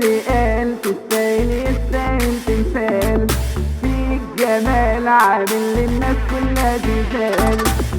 اللي قال تستاهل يستاهل تمثال فيك جمال عامل للناس كلها زلزال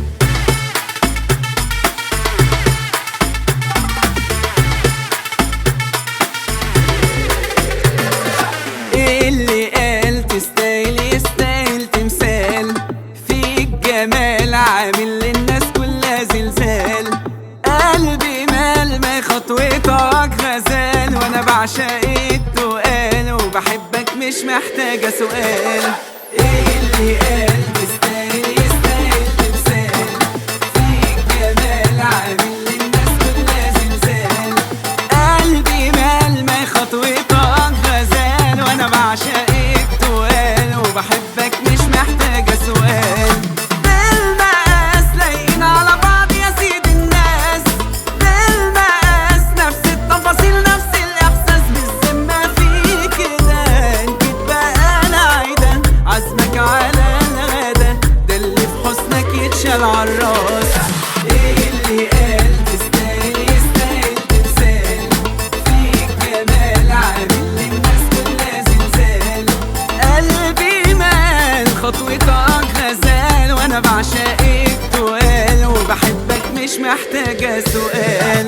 اللي قال تستاهل يستاهل تمثال فيك جمال عامل للناس كلها زلزال قلبي مال ما خطوتك غزال وانا بعشق التقال وبحبك مش محتاجة سؤال اللي قال تستاهل يستاهل تمثال فيك جمال عامل للناس كلها زلزال قلبي مال ما خطوتك غزال وانا بعشق التقال وبحبك مش محتاجة سؤال بالمقاس لايقين على بعض يا سيد الناس بالمقاس نفس التفاصيل نفس الاحساس بالذمة في كده انت بقى انا عايدة عزمك على الغدا ده اللي في حسنك يتشال عالراس اللي قال تستاهل يستاهل تمثال فيك جمال عامل للناس كلها زلزال قلبي مال خطوتك غزال وانا بعشق التقال وبحبك مش محتاجة سؤال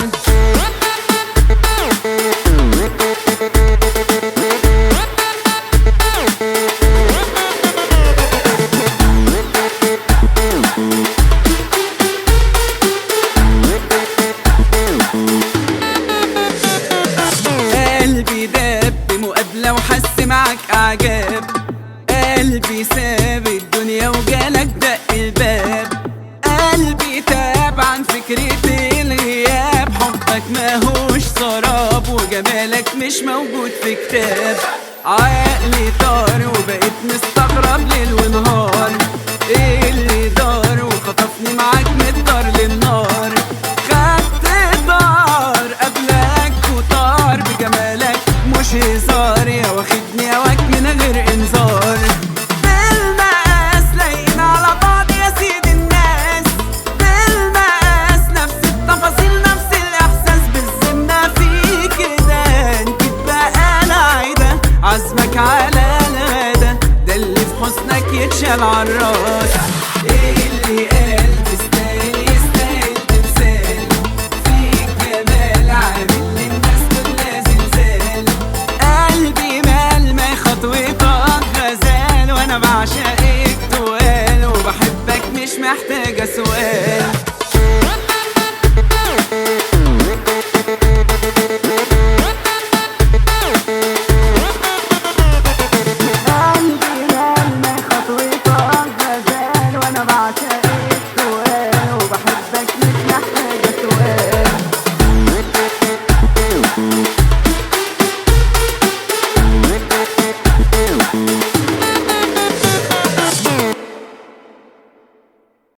قلبي داب بمقابلة وحس معك أعجاب قلبي ساب الدنيا وجالك دق الباب قلبي تاب عن فكرة الغياب حبك ماهوش سراب وجمالك مش موجود في كتاب عقلي طار وبقيت مستغرب ليل ونهار ايه اللي دار وخطفني معاك من الدار للنار خدت دار قبلك وطار بجمالك مش هزار يا واخدني هواك من غير انذار بالمقاس لايقين على بعض يا سيد الناس بالمقاس نفس التفاصيل نفس الاحساس بالذمة في كده انت بقى انا عايدة عزمك على الغدا ده اللي في حسنك يتشال عالراس